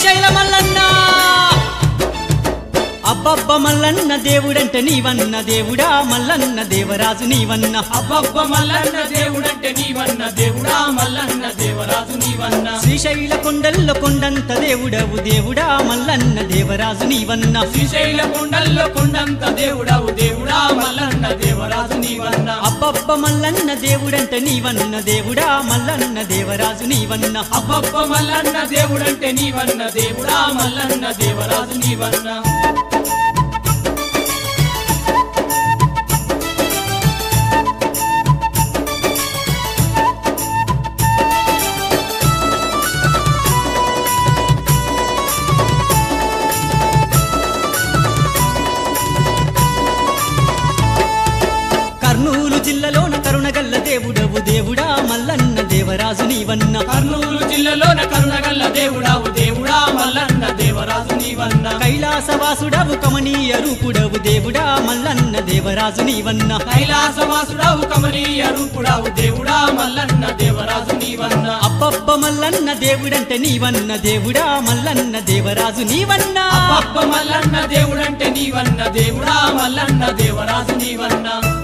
శ్రీశైల మల్లన్న అబ్బబ్బ మల్లన్న దేవుడంటే నీవన్న దేవుడా మల్లన్న దేవరాజు నీవన్న అబ్బబ్బ మల్లన్న దేవుడంటే నీవన్న దేవుడా మల్లన్న దేవరాజు నీవన్న శ్రీశైల కొండల్లో కొండంత దేవుడవు దేవుడా మల్లన్న దేవరాజు నీవన్న శ్రీశైల కొండల్లో కొండంత దేవుడవు దేవుడా మల్లన్న దేవరాజు నీవన్న అబ్బబ్బ మల్లన్న దేవుడంటే నీవన్న దేవుడా మల్లన్న దేవరాజు నీవన్న అబ్బబ్బ మల్లన్న దేవుడంటే నీవన్న దేవుడా మల్లన్న దేవరాజు నీవన్న కర్నూలు జిల్లాలోన కరుణగల్ల దేవుడవు దేవుడా మల్లన్న దేవరాజు నీవన్న కర్నూలు జిల్లాలోన కరుణగల్ల దేవుడావు దేవుడా మల్లన్న దేవరాజు నీవన్న కైలాసవాసుడవు కమనీయ రూపుడవు దేవుడా మల్లన్న దేవరాజు నీవన్న కైలాసవాసుడావు కమనీయ రూపుడావు దేవుడా మల్లన్న దేవరాజు నీవన్న అబ్బబ్బ మల్లన్న దేవుడంటే నీవన్న దేవుడా మల్లన్న దేవరాజు నీవన్న అబ్బబ్బ మల్లన్న దేవుడంటే నీవన్న దేవుడా మల్లన్న దేవరాజు నీవన్న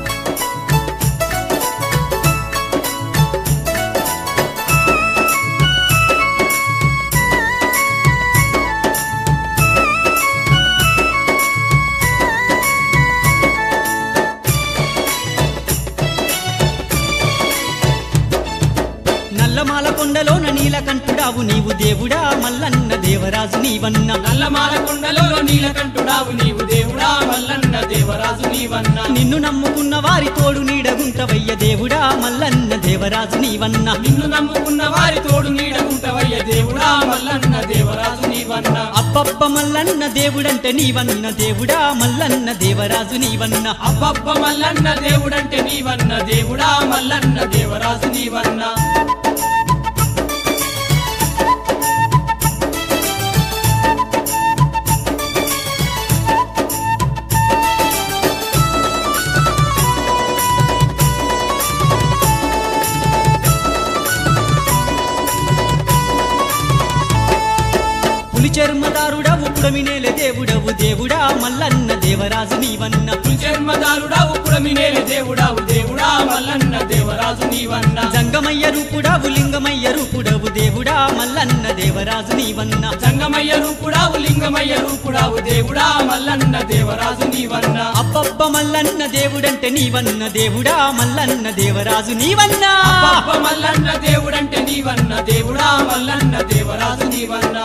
నల్లమాల కొండలోన నీలకంఠుడావు నీవు దేవుడా మల్లన్న దేవరాజు నీవన్న నల్లమాల కొండలో నీలకంఠుడావు నీవు దేవుడా మల్లన్న దేవరాజు నీవన్న నిన్ను నమ్ముకున్న వారి తోడు నీడగుంటవయ్య దేవుడా మల్లన్న దేవరాజు నీవన్న నిన్ను నమ్ముకున్న వారి తోడు నీడగుంటవయ్య దేవుడా మల్లన్న దేవరాజు నీవన్న అబ్బబ్బ మల్లన్న దేవుడంటే నీవన్న దేవుడా మల్లన్న దేవరాజు నీవన్న అబ్బబ్బ మల్లన్న దేవుడంటే నీవన్న దేవుడా మల్లన్న దేవరాజు నీవన్న పులి చర్మదారుడవు పుడమినేల దేవుడవు దేవుడా మల్లన్న దేవరాజు నీవన్న జన్మదారుడావు పుడమినేల దేవుడావు దేవుడా మల్లన్న దేవరాజు నీవన్న జంగమయ్య రూపుడవు లింగమయ్య రూపుడవు దేవుడా మల్లన్న దేవరాజు నీవన్న సంగమయ్య రూపుడావు లింగమయ్య రూపుడావు దేవుడా మల్లన్న దేవరాజు నీవన్న అబ్బబ్బ మల్లన్న దేవుడంటే నీవన్న దేవుడా మల్లన్న దేవరాజు నీవన్న అబ్బబ్బ మల్లన్న దేవుడంటే నీవన్న దేవుడా మల్లన్న దేవరాజు నీవన్న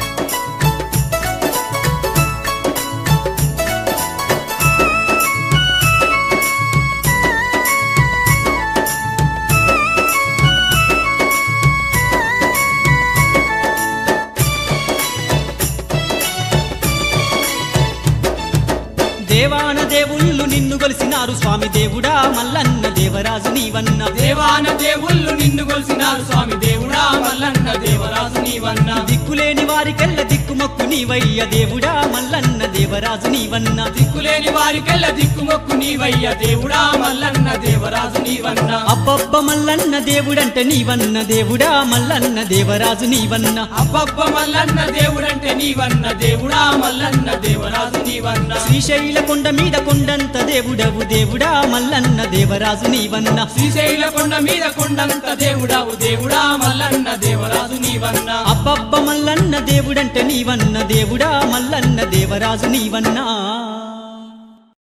దేవాన దేవుళ్ళు నిన్ను కొలిసినారు స్వామి దేవుడా మల్లన్న దేవరాజు నీవన్న దేవాన దేవుళ్ళు నిన్ను కొలిసినారు స్వామి దేవుడా మల్లన్న దేవరాజు నీవన్న దిక్కులేని వారికెల్ల దిక్కుమొక్కు నీవయ్య దేవుడా మల్లన్న దేవరాజు నీవన్న దిక్కులేని వారికెల్ల దిక్కుమొక్కు నీవయ్య దేవుడా మల్లన్న దేవరాజు నీవన్న అబ్బబ్బ మల్లన్న దేవుడంటే నీవన్న దేవుడా మల్లన్న దేవరాజు నీవన్న అబ్బబ్బ మల్లన్న దేవుడంటే నీవన్న దేవుడా మల్లన్న దేవరాజు నీవన్న శ్రీశైల కొండ మీద కొండంత దేవుడవు దేవుడా మల్లన్న దేవరాజు నీవన్న శ్రీశైల కొండ మీద కొండంత దేవుడావు దేవుడా మల్లన్న దేవరాజు నీవన్న అబ్బబ్బ మల్లన్న దేవుడంటే నీవన్న దేవుడా మల్లన్న దేవరాజు నీవన్నా